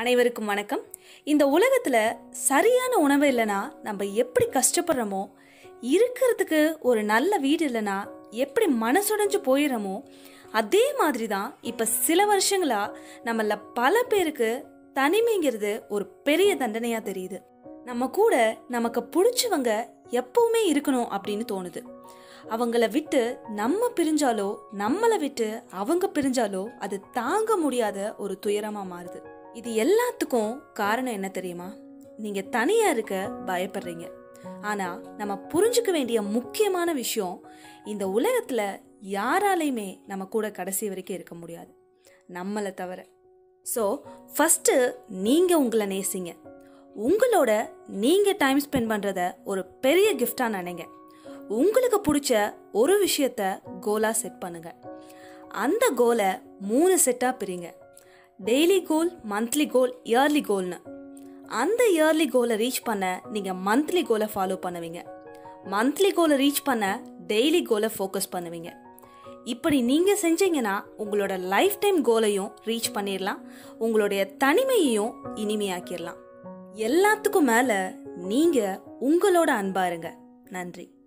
அனைவருக்கும் வணக்கம் இந்த உலகத்துல சரியான உணவு இல்லைன்னா நம்ம எப்படி கஷ்டப்படுறோமோ இருக்கிறதுக்கு ஒரு நல்ல வீடு இல்லைன்னா எப்படி மனசுடைஞ்சு போயிடுறோமோ அதே மாதிரி தான் இப்போ சில வருஷங்களா நம்மள பல பேருக்கு தனிமைங்கிறது ஒரு பெரிய தண்டனையா தெரியுது நம்ம கூட நமக்கு பிடிச்சவங்க எப்பவுமே இருக்கணும் அப்படின்னு தோணுது அவங்கள விட்டு நம்ம பிரிஞ்சாலோ நம்மளை விட்டு அவங்க பிரிஞ்சாலோ அது தாங்க முடியாத ஒரு துயரமா மாறுது இது எல்லாத்துக்கும் காரணம் என்ன தெரியுமா நீங்க தனியா இருக்க பயப்படுறீங்க ஆனா நம்ம புரிஞ்சுக்க வேண்டிய முக்கியமான விஷயம் இந்த உலகத்துல யாராலையுமே நம்ம கூட கடைசி வரைக்கும் இருக்க முடியாது நம்மளை தவிர ஸோ ஃபஸ்ட்டு நீங்கள் உங்களை நேசிங்க உங்களோட நீங்கள் டைம் ஸ்பெண்ட் பண்ணுறத ஒரு பெரிய கிஃப்டாக நினைங்க உங்களுக்கு பிடிச்ச ஒரு விஷயத்த கோலாக செட் பண்ணுங்க அந்த கோலை மூணு செட்டாக பிரிங்க daily goal monthly goal yearly கோல்னு அந்த இயர்லி கோலை ரீச் பண்ண நீங்கள் மந்த்லி கோலை ஃபாலோ பண்ணுவீங்க மந்த்லி கோலை ரீச் பண்ண டெய்லி கோலை ஃபோக்கஸ் பண்ணுவீங்க இப்படி நீங்கள் செஞ்சீங்கன்னா உங்களோட லைஃப் டைம் கோலையும் ரீச் பண்ணிடலாம் உங்களுடைய தனிமையையும் இனிமையாக்கிடலாம் எல்லாத்துக்கும் மேலே நீங்கள் உங்களோட அன்பா இருங்க நன்றி